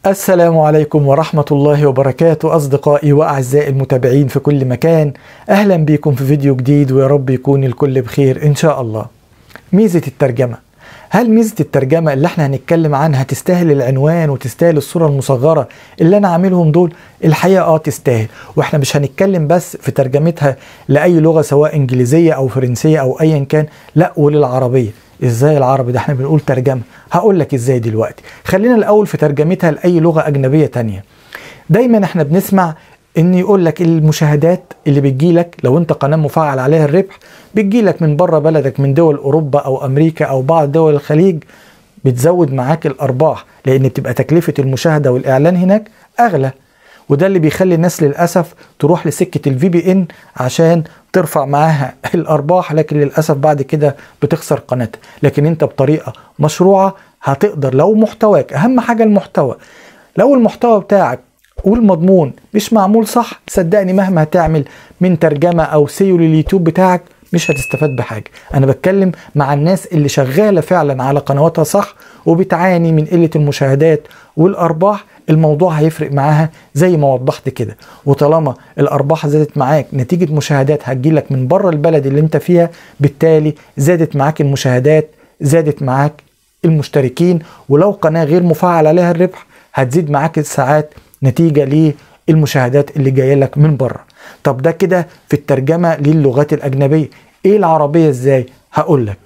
السلام عليكم ورحمة الله وبركاته أصدقائي وأعزائي المتابعين في كل مكان أهلا بكم في فيديو جديد ويا رب يكون الكل بخير إن شاء الله ميزة الترجمة هل ميزة الترجمة اللي احنا هنتكلم عنها تستاهل العنوان وتستاهل الصورة المصغرة اللي انا عاملهم دول الحقيقة اه تستاهل واحنا مش هنتكلم بس في ترجمتها لأي لغة سواء انجليزية او فرنسية او ايا كان لا وللعربية ازاي العربي ده احنا بنقول ترجمة هقول لك ازاي دلوقتي خلينا الاول في ترجمتها لأي لغة اجنبية تانية دايما احنا بنسمع ان يقول لك المشاهدات اللي بتجي لك لو انت قناه مفعل عليها الربح بتجي لك من بره بلدك من دول اوروبا او امريكا او بعض دول الخليج بتزود معاك الارباح لان بتبقى تكلفه المشاهده والاعلان هناك اغلى وده اللي بيخلي الناس للاسف تروح لسكه الفي بي ان عشان ترفع معاها الارباح لكن للاسف بعد كده بتخسر قناتها لكن انت بطريقه مشروعه هتقدر لو محتواك اهم حاجه المحتوى لو المحتوى بتاعك والمضمون مش معمول صح صدقني مهما هتعمل من ترجمة أو سيو لليوتيوب بتاعك مش هتستفاد بحاجة أنا بتكلم مع الناس اللي شغالة فعلا على قنواتها صح وبتعاني من قلة المشاهدات والأرباح الموضوع هيفرق معاها زي ما وضحت كده وطالما الأرباح زادت معاك نتيجة مشاهدات هتجيلك من بره البلد اللي انت فيها بالتالي زادت معاك المشاهدات زادت معاك المشتركين ولو قناة غير مفعل عليها الربح هتزيد معاك الساعات نتيجة للمشاهدات اللي جاية لك من بره طب ده كده في الترجمة للغات الأجنبية إيه العربية إزاي هقول لك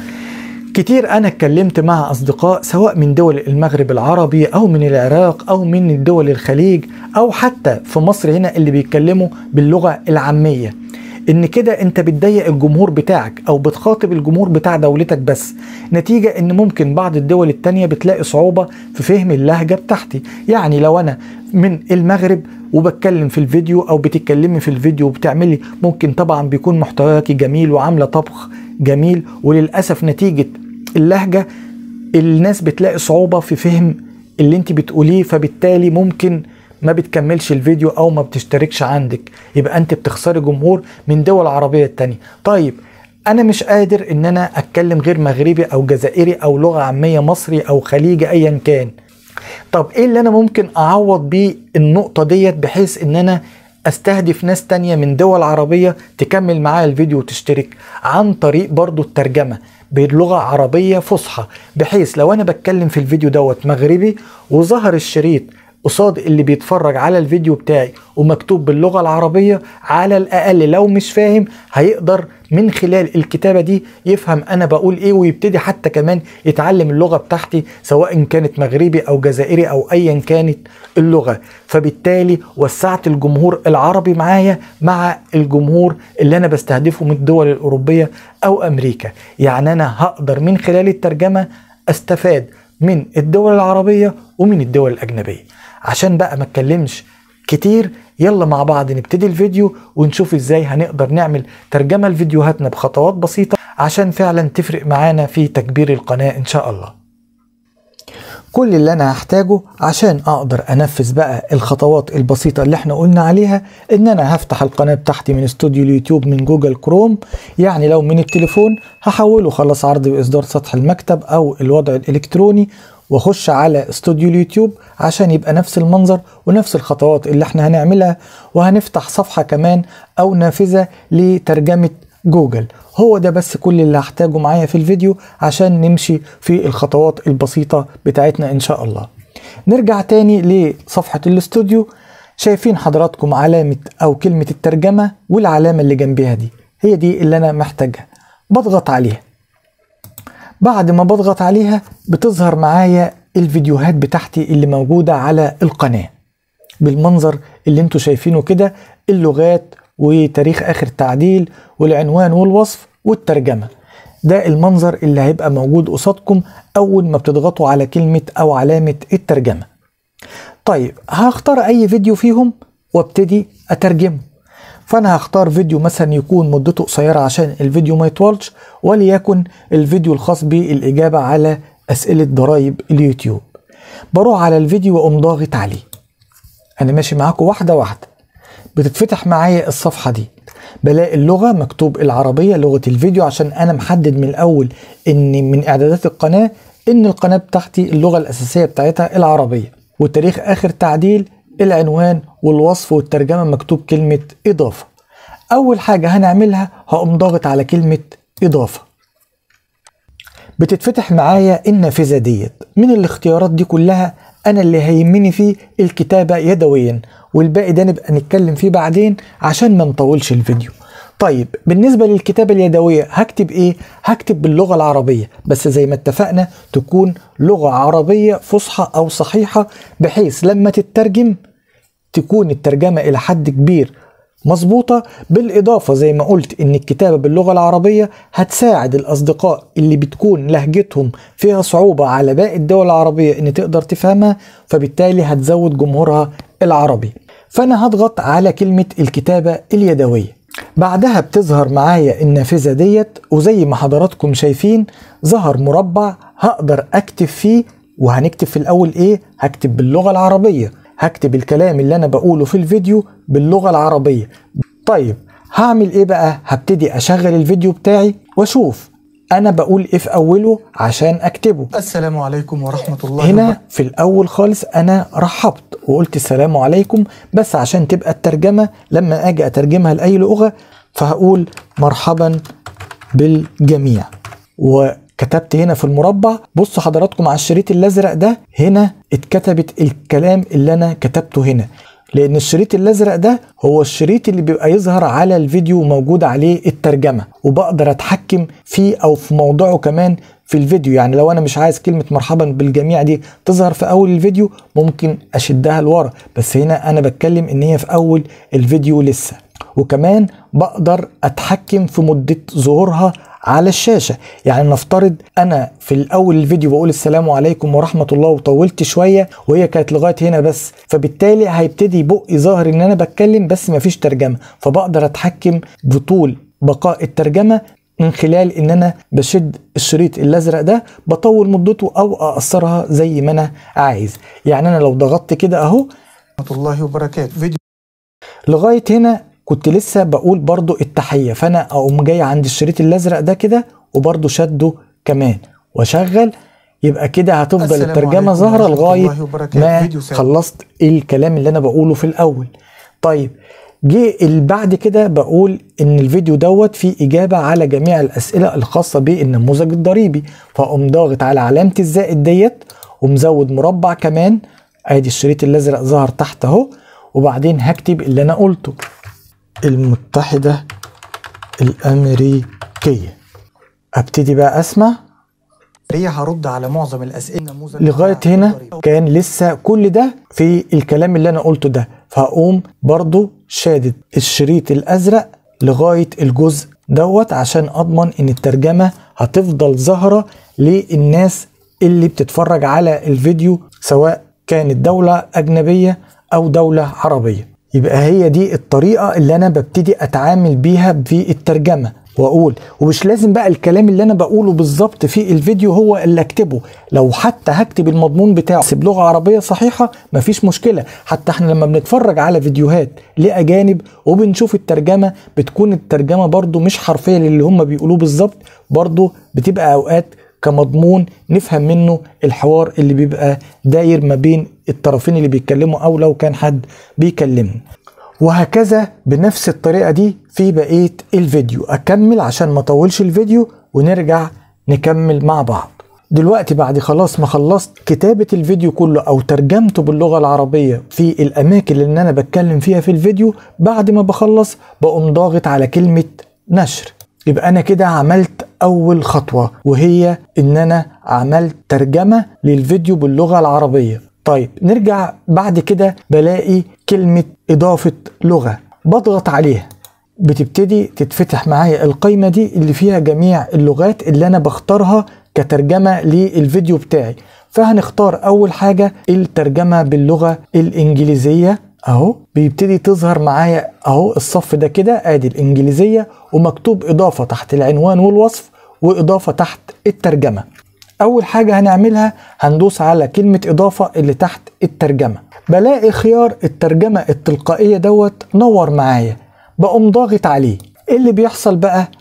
كتير أنا اتكلمت مع أصدقاء سواء من دول المغرب العربي أو من العراق أو من الدول الخليج أو حتى في مصر هنا اللي بيتكلموا باللغة العامية ان كده انت بتضيق الجمهور بتاعك او بتخاطب الجمهور بتاع دولتك بس نتيجة ان ممكن بعض الدول التانية بتلاقي صعوبة في فهم اللهجة بتاعتي يعني لو انا من المغرب وبتكلم في الفيديو او بتتكلمي في الفيديو وبتعملي ممكن طبعا بيكون محتواكي جميل وعاملة طبخ جميل وللأسف نتيجة اللهجة الناس بتلاقي صعوبة في فهم اللي انت بتقوليه فبالتالي ممكن ما بتكملش الفيديو او ما بتشتركش عندك يبقى انت بتخسري جمهور من دول عربية تانية طيب انا مش قادر ان انا اتكلم غير مغربي او جزائري او لغة عامية مصري او خليجي ايا كان طب ايه اللي انا ممكن اعوض بيه النقطة ديت بحيث ان انا استهدف ناس تانية من دول عربية تكمل معايا الفيديو وتشترك عن طريق برضو الترجمة بلغة عربية فصحى بحيث لو انا بتكلم في الفيديو دوت مغربي وظهر الشريط قصاد اللي بيتفرج على الفيديو بتاعي ومكتوب باللغة العربية على الأقل لو مش فاهم هيقدر من خلال الكتابة دي يفهم أنا بقول إيه ويبتدي حتى كمان يتعلم اللغة بتاعتي سواء كانت مغربي أو جزائري أو أيا كانت اللغة فبالتالي وسعت الجمهور العربي معايا مع الجمهور اللي أنا بستهدفه من الدول الأوروبية أو أمريكا يعني أنا هقدر من خلال الترجمة أستفاد من الدول العربية ومن الدول الأجنبية عشان بقى ما اتكلمش كتير يلا مع بعض نبتدي الفيديو ونشوف ازاي هنقدر نعمل ترجمة لفيديوهاتنا بخطوات بسيطة عشان فعلا تفرق معانا في تكبير القناة ان شاء الله كل اللي انا هحتاجه عشان اقدر انفذ بقى الخطوات البسيطة اللي احنا قلنا عليها ان انا هفتح القناة بتاعتي من استوديو اليوتيوب من جوجل كروم يعني لو من التليفون هحوله خلاص عرض واصدار سطح المكتب او الوضع الالكتروني واخش على استوديو اليوتيوب عشان يبقى نفس المنظر ونفس الخطوات اللي احنا هنعملها وهنفتح صفحة كمان او نافذة لترجمة جوجل هو ده بس كل اللي هحتاجه معايا في الفيديو عشان نمشي في الخطوات البسيطة بتاعتنا ان شاء الله نرجع تاني لصفحة الاستوديو شايفين حضراتكم علامة او كلمة الترجمة والعلامة اللي جنبها دي هي دي اللي انا محتاجها بضغط عليها بعد ما بضغط عليها بتظهر معايا الفيديوهات بتاعتي اللي موجودة على القناة بالمنظر اللي انتوا شايفينه كده اللغات وتاريخ اخر تعديل والعنوان والوصف والترجمة ده المنظر اللي هيبقى موجود قصادكم اول ما بتضغطوا على كلمة او علامة الترجمة طيب هختار اي فيديو فيهم وابتدي اترجمه فانا هختار فيديو مثلا يكون مدته قصيره عشان الفيديو ما يطولش وليكن الفيديو الخاص بالاجابه على اسئله ضرائب اليوتيوب بروح على الفيديو واقوم ضاغط عليه انا ماشي معاكم واحده واحده بتتفتح معايا الصفحه دي بلاقي اللغه مكتوب العربيه لغه الفيديو عشان انا محدد من الاول ان من اعدادات القناه ان القناه بتاعتي اللغه الاساسيه بتاعتها العربيه وتاريخ آخر تعديل العنوان والوصف والترجمة مكتوب كلمة إضافة أول حاجة هنعملها هقوم ضاغط على كلمة إضافة بتتفتح معايا النافذة ديت من الاختيارات دي كلها أنا اللي هيهمني فيه الكتابة يدويا والباقي ده نبقى نتكلم فيه بعدين عشان ما نطولش الفيديو طيب بالنسبة للكتابة اليدوية هكتب ايه؟ هكتب باللغة العربية بس زي ما اتفقنا تكون لغة عربية فصحى او صحيحة بحيث لما تترجم تكون الترجمة الى حد كبير مظبوطة بالإضافة زي ما قلت إن الكتابة باللغة العربية هتساعد الأصدقاء اللي بتكون لهجتهم فيها صعوبة على باقي الدول العربية إن تقدر تفهمها فبالتالي هتزود جمهورها العربي فأنا هضغط على كلمة الكتابة اليدوية بعدها بتظهر معايا النافذة ديت وزي ما حضراتكم شايفين ظهر مربع هقدر أكتب فيه وهنكتب في الأول إيه؟ هكتب باللغة العربية هكتب الكلام اللي انا بقوله في الفيديو باللغة العربية طيب هعمل ايه بقى هبتدي اشغل الفيديو بتاعي واشوف انا بقول ايه في اوله عشان اكتبه السلام عليكم ورحمة الله هنا في الاول خالص انا رحبت وقلت السلام عليكم بس عشان تبقى الترجمة لما اجي اترجمها لاي لغة فهقول مرحبا بالجميع وكتبت هنا في المربع بصوا حضراتكم على الشريط الازرق ده هنا اتكتبت الكلام اللي انا كتبته هنا لان الشريط الازرق ده هو الشريط اللي بيبقى يظهر على الفيديو موجود عليه الترجمه وبقدر اتحكم فيه او في موضوعه كمان في الفيديو يعني لو انا مش عايز كلمه مرحبا بالجميع دي تظهر في اول الفيديو ممكن اشدها لورا بس هنا انا بتكلم ان هي في اول الفيديو لسه وكمان بقدر اتحكم في مده ظهورها على الشاشه يعني نفترض انا في الاول الفيديو بقول السلام عليكم ورحمه الله وطولت شويه وهي كانت لغايه هنا بس فبالتالي هيبتدي بقي ظاهر ان انا بتكلم بس مفيش ترجمه فبقدر اتحكم بطول بقاء الترجمه من خلال ان انا بشد الشريط الازرق ده بطول مدته او اقصرها زي ما انا عايز يعني انا لو ضغطت كده اهو ورحمة الله وبركاته فيديو لغايه هنا كنت لسه بقول برضو التحيه فانا اقوم جاي عند الشريط الازرق ده كده وبرضو شده كمان واشغل يبقى كده هتفضل السلام الترجمه عليكم ظاهره ورحمة لغايه الله وبركاته. ما فيديو سريع. خلصت الكلام اللي انا بقوله في الاول طيب جه اللي بعد كده بقول ان الفيديو دوت فيه اجابه على جميع الاسئله الخاصه بالنموذج الضريبي فاقوم ضاغط على علامه الزائد ديت ومزود مربع كمان ادي الشريط الازرق ظهر تحت اهو وبعدين هكتب اللي انا قلته المتحده الامريكيه ابتدي بقى اسمع سريع هرد على معظم الأسئلة نموذج لغايه هنا كان لسه كل ده في الكلام اللي انا قلته ده فهقوم برضو شادد الشريط الازرق لغايه الجزء دوت عشان اضمن ان الترجمه هتفضل ظاهره للناس اللي بتتفرج على الفيديو سواء كانت دوله اجنبيه او دوله عربيه يبقى هي دي الطريقه اللي انا ببتدي اتعامل بيها في الترجمه واقول ومش لازم بقى الكلام اللي انا بقوله بالظبط في الفيديو هو اللي اكتبه لو حتى هكتب المضمون بتاعه بس بلغه عربيه صحيحه مفيش مشكله حتى احنا لما بنتفرج على فيديوهات لاجانب وبنشوف الترجمه بتكون الترجمه برضو مش حرفيه للي هم بيقولوه بالظبط برضو بتبقى اوقات كمضمون نفهم منه الحوار اللي بيبقى داير ما بين الطرفين اللي بيتكلموا او لو كان حد بيكلمني وهكذا بنفس الطريقة دي في بقية الفيديو أكمل عشان ما أطولش الفيديو ونرجع نكمل مع بعض دلوقتي بعد خلاص ما خلصت كتابة الفيديو كله أو ترجمته باللغة العربية في الأماكن اللي أنا بتكلم فيها في الفيديو بعد ما بخلص بقوم ضاغط على كلمة نشر يبقى أنا كده عملت أول خطوة وهي إن أنا عملت ترجمة للفيديو باللغة العربية طيب نرجع بعد كده بلاقي كلمة إضافة لغة بضغط عليها بتبتدي تتفتح معايا القايمة دي اللي فيها جميع اللغات اللي أنا بختارها كترجمة للفيديو بتاعي فهنختار أول حاجة الترجمة باللغة الإنجليزية أهو بيبتدي تظهر معايا أهو الصف ده كده آدي الإنجليزية ومكتوب إضافة تحت العنوان والوصف وإضافة تحت الترجمة أول حاجة هنعملها هندوس على كلمة إضافة اللي تحت الترجمة بلاقي خيار الترجمة التلقائية دوت نور معايا بقوم ضاغط عليه إيه اللي بيحصل بقى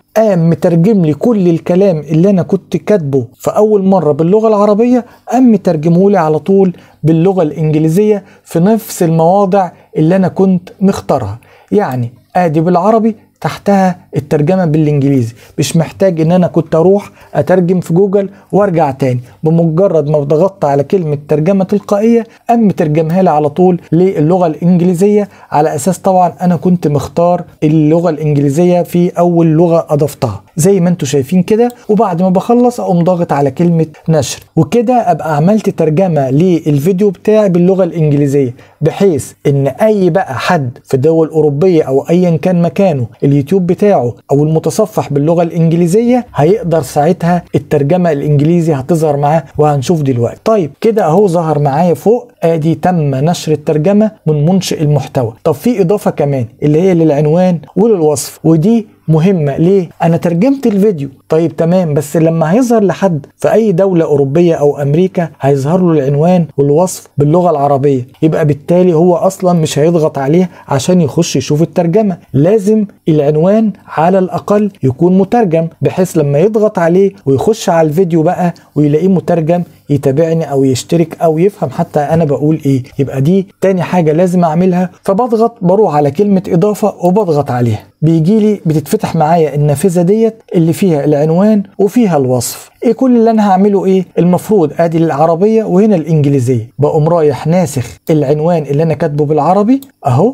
قام مترجم لي كل الكلام اللي انا كنت كاتبه في اول مره باللغه العربيه قام مترجمه لي على طول باللغه الانجليزيه في نفس المواضع اللي انا كنت مختارها يعني ادي بالعربي تحتها الترجمه بالانجليزي مش محتاج ان انا كنت اروح اترجم في جوجل وارجع تاني بمجرد ما ضغطت على كلمه ترجمه تلقائيه قام مترجمها لي على طول للغه الانجليزيه على اساس طبعا انا كنت مختار اللغه الانجليزيه في اول لغه اضفتها زي ما انتم شايفين كده وبعد ما بخلص اقوم ضاغط على كلمه نشر وكده ابقى عملت ترجمه للفيديو بتاعي باللغه الانجليزيه بحيث ان اي بقى حد في دول اوروبيه او ايا كان مكانه اليوتيوب بتاعه او المتصفح باللغه الانجليزيه هيقدر ساعتها الترجمه الانجليزي هتظهر معاه وهنشوف دلوقتي طيب كده اهو ظهر معايا فوق ادي تم نشر الترجمه من منشئ المحتوى طب في اضافه كمان اللي هي للعنوان وللوصف ودي مهمة ليه؟ أنا ترجمت الفيديو طيب تمام بس لما هيظهر لحد في أي دولة أوروبية أو أمريكا هيظهر له العنوان والوصف باللغة العربية يبقى بالتالي هو أصلا مش هيضغط عليه عشان يخش يشوف الترجمة لازم العنوان على الأقل يكون مترجم بحيث لما يضغط عليه ويخش على الفيديو بقى ويلاقيه مترجم يتابعني او يشترك او يفهم حتى انا بقول ايه يبقى دي تاني حاجه لازم اعملها فبضغط بروح على كلمه اضافه وبضغط عليها بيجي لي بتتفتح معايا النافذه ديت اللي فيها العنوان وفيها الوصف ايه كل اللي انا هعمله ايه المفروض ادي العربيه وهنا الانجليزيه بقوم رايح ناسخ العنوان اللي انا كاتبه بالعربي اهو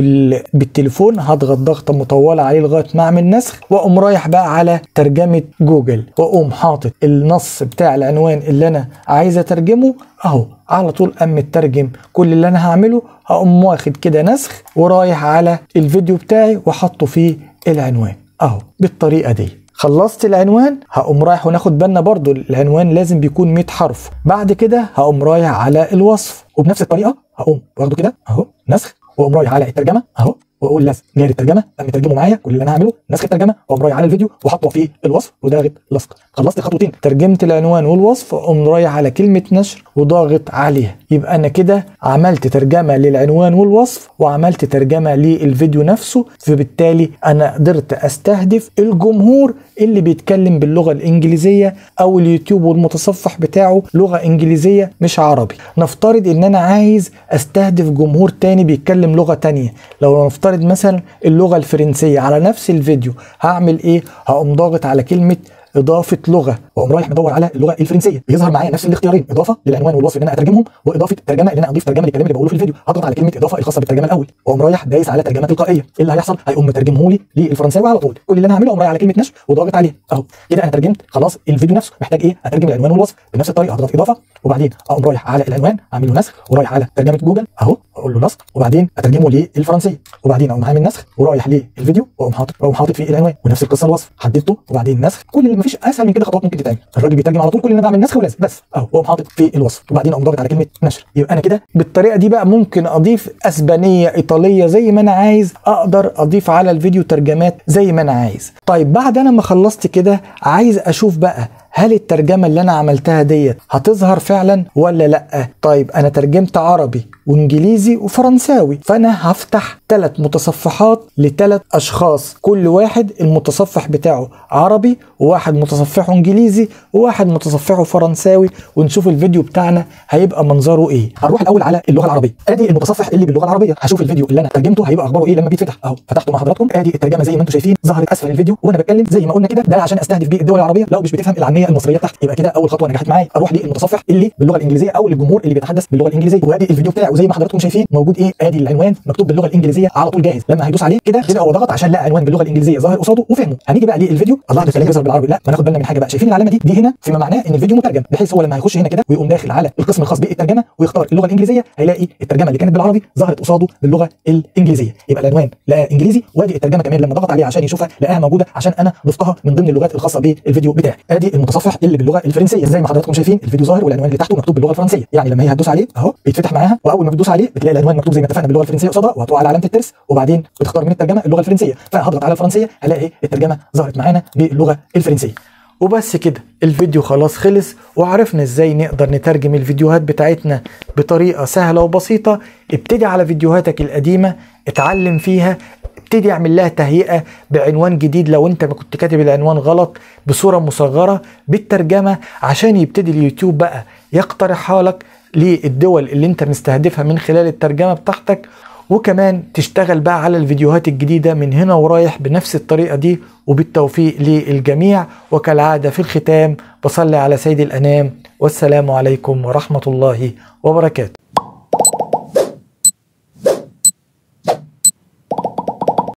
وبالتليفون هضغط ضغطه مطوله عليه لغايه ما اعمل نسخ واقوم رايح بقى على ترجمه جوجل واقوم حاطط النص بتاع العنوان اللي انا عايز اترجمه اهو على طول قام مترجم كل اللي انا هعمله هقوم واخد كده نسخ ورايح على الفيديو بتاعي وحطه فيه العنوان اهو بالطريقه دي خلصت العنوان هقوم رايح وناخد بالنا برضو العنوان لازم بيكون 100 حرف بعد كده هقوم رايح على الوصف وبنفس الطريقه هقوم واخده كده اهو نسخ واقوم رايح على الترجمه اهو واقول لازم جاي الترجمه قام مترجمه معايا كل اللي انا هعمله نسخ الترجمه واقوم رايح على الفيديو وحطه فيه الوصف وضاغط لصق خلصت الخطوتين ترجمت العنوان والوصف واقوم رايح على كلمه نشر وضاغط عليها يبقى انا كده عملت ترجمه للعنوان والوصف وعملت ترجمه للفيديو نفسه فبالتالي انا قدرت استهدف الجمهور اللي بيتكلم باللغه الانجليزيه او اليوتيوب والمتصفح بتاعه لغه انجليزيه مش عربي نفترض ان انا عايز استهدف جمهور تاني بيتكلم لغه تانية لو نفترض مثلا اللغه الفرنسيه على نفس الفيديو هعمل ايه هقوم ضاغط على كلمه اضافه لغه واقوم رايح مدور على اللغه الفرنسيه بيظهر معايا نفس الاختيارين اضافه للعنوان والوصف اللي انا اترجمهم واضافه ترجمه اللي انا اضيف ترجمه للكلام اللي بقوله في الفيديو اضغط على كلمه اضافه الخاصه بالترجمه الاول واقوم رايح دايس على ترجمه تلقائيه ايه اللي هيحصل هيقوم مترجمه لي للفرنساوي على طول كل اللي انا هعمله اقوم رايح على كلمه نشر وضاغط عليه اهو كده انا ترجمت خلاص الفيديو نفسه محتاج ايه اترجم العنوان والوصف بنفس الطريقه اضغط اضافه وبعدين اقوم رايح على العنوان اعمل له نسخ ورايح على ترجمه جوجل اهو اقول له لصق وبعدين اترجمه للفرنسيه وبعدين اقوم عامل نسخ ورايح للفيديو واقوم حاطط واقوم حاطط فيه العنوان ونفس القصه الوصف حددته وبعدين نسخ كل اللي مفيش اسهل من كده خطوات ممكن تتعمل الراجل بيترجم على طول كل اللي انا بعمل نسخ ولازم بس اهو واقوم حاطط في الوصف وبعدين اقوم ضاغط على كلمه نشر يبقى انا كده بالطريقه دي بقى ممكن اضيف اسبانيه ايطاليه زي ما انا عايز اقدر اضيف على الفيديو ترجمات زي ما انا عايز طيب بعد انا ما خلصت كده عايز اشوف بقى هل الترجمة اللي أنا عملتها ديت هتظهر فعلا ولا لأ؟ طيب أنا ترجمت عربي وإنجليزي وفرنساوي فأنا هفتح ثلاث متصفحات لثلاث أشخاص كل واحد المتصفح بتاعه عربي وواحد متصفحه إنجليزي وواحد متصفحه فرنساوي ونشوف الفيديو بتاعنا هيبقى منظره إيه هنروح الأول على اللغة العربية أدي المتصفح اللي باللغة العربية هشوف الفيديو اللي أنا ترجمته هيبقى أخباره إيه لما بيتفتح أهو فتحته مع حضراتكم أدي الترجمة زي ما أنتم شايفين ظهرت أسفل الفيديو وأنا بتكلم زي ما قلنا كده ده عشان أستهدف بيه الدول العربية لو مش بتفهم العامية المصرية بتاعتي يبقى كده أول خطوة نجحت معايا أروح للمتصفح اللي باللغة الإنجليزية أو للجمهور اللي بيتحدث باللغة الإنجليزية وادي الفيديو بتاعي وزي ما حضراتكم شايفين موجود إيه ادي العنوان مكتوب باللغة الإنجليزية على طول جاهز لما هيدوس عليه كده كده هو ضغط عشان لقى عنوان باللغة الإنجليزية ظاهر قصاده وفهمه هنيجي بقى للفيديو الله ده الكلام يظهر بالعربي لا ما ناخد بالنا من حاجة بقى شايفين العلامة دي دي هنا فيما معناه ان الفيديو مترجم بحيث هو لما هيخش هنا كده ويقوم داخل على القسم الخاص بالترجمه ويختار اللغه الانجليزيه هيلاقي الترجمه اللي كانت بالعربي ظهرت قصاده باللغه الانجليزيه يبقى العنوان لقى انجليزي وادي الترجمه كمان لما ضغط عليها عشان يشوفها لقاها موجوده عشان انا ضفتها من ضمن اللغات الخاصه بالفيديو بتاعي ادي المتصفح اللي باللغه الفرنسيه زي ما حضراتكم شايفين الفيديو ظاهر والعنوان اللي تحته مكتوب باللغه الفرنسيه يعني لما هي هتدوس عليه اهو بيتفتح معاها واول ما بتدوس عليه بتلاقي العنوان مكتوب زي ما اتفقنا باللغه الفرنسيه قصادها وهتروح على علامه الترس وبعدين بتختار من الترجمه اللغه الفرنسيه فهضغط على الفرنسيه هلاقي الترجمه ظهرت معانا باللغه الفرنسيه وبس كده الفيديو خلاص خلص وعرفنا ازاي نقدر نترجم الفيديوهات بتاعتنا بطريقة سهلة وبسيطة ابتدي على فيديوهاتك القديمة اتعلم فيها ابتدي اعمل لها تهيئة بعنوان جديد لو انت ما كنت كاتب العنوان غلط بصورة مصغرة بالترجمة عشان يبتدي اليوتيوب بقى يقترحها لك للدول اللي انت مستهدفها من خلال الترجمة بتاعتك وكمان تشتغل بقى على الفيديوهات الجديدة من هنا ورايح بنفس الطريقة دي وبالتوفيق للجميع وكالعادة في الختام بصلي على سيد الأنام والسلام عليكم ورحمة الله وبركاته